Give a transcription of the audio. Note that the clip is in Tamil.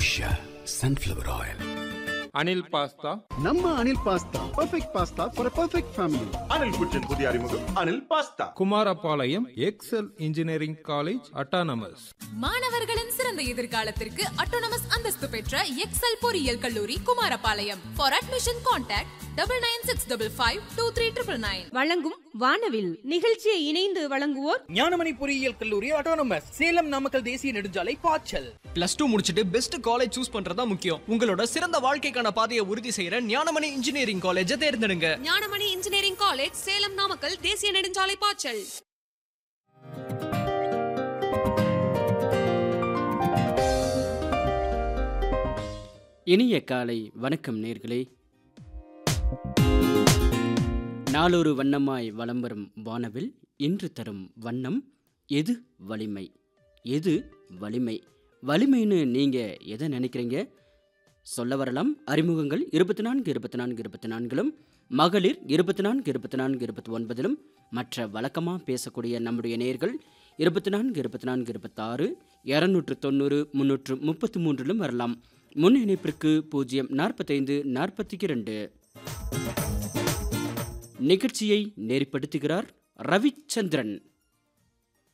Usha sunflower oil Anil pasta நம்ம Anil pasta perfect pasta for perfect family Anil kitchen புதிய அறிமுகம் Anil pasta Kumarapalayam Excel engineering college autonomous மாணவர்களின் சிறந்த எதிர்காலத்திற்கு அட்டோனமஸ் அந்தஸ்து பெற்ற எக்ஸல் பொறியியல் கல்லூரி Kumarapalayam for admission contact double nine six double five two three triple nine வழங்கும் வானவில் நிகழ்ச்சியை இணைந்து வழங்குவோர் ஞானமணி பொறியியல் கல்லூரி ஆட்டோனமஸ் சேலம் நாமக்கல் தேசிய நெடுஞ்சாலை பாய்ச்சல் பிளஸ் டூ முடிச்சிட்டு பெஸ்ட் காலேஜ் சூஸ் பண்றதா முக்கியம் உங்களோட சிறந்த வாழ்க்கைக்கான பாதையை உறுதி செய்யற ஞானமணி இன்ஜினியரிங் காலேஜை தேர்ந்தெடுங்க ஞானமணி இன்ஜினியரிங் காலேஜ் சேலம் நாமக்கல் தேசிய நெடுஞ்சாலை பாய்ச்சல் இனிய காலை வணக்கம் நேர்களே நாளொரு வண்ணமாய் வலம் வரும் வானவில் இன்று தரும் வண்ணம் எது வலிமை எது வலிமை வலிமைன்னு நீங்கள் எதை நினைக்கிறீங்க சொல்ல வரலாம் அறிமுகங்கள் இருபத்தி நான்கு இருபத்தி நான்கு இருபத்தி நான்கிலும் மகளிர் இருபத்தி நான்கு இருபத்தி நான்கு இருபத்தி ஒன்பதிலும் மற்ற வழக்கமாக பேசக்கூடிய நம்முடைய நேர்கள் இருபத்தி நான்கு இருபத்தி நான்கு இருபத்தாறு இரநூற்று தொண்ணூறு முன்னூற்று முப்பத்தி மூன்றிலும் வரலாம் முன் இணைப்பிற்கு பூஜ்ஜியம் நாற்பத்தைந்து நாற்பத்தி இரண்டு நிகழ்ச்சியை நெறிப்படுத்துகிறார் ரவிச்சந்திரன்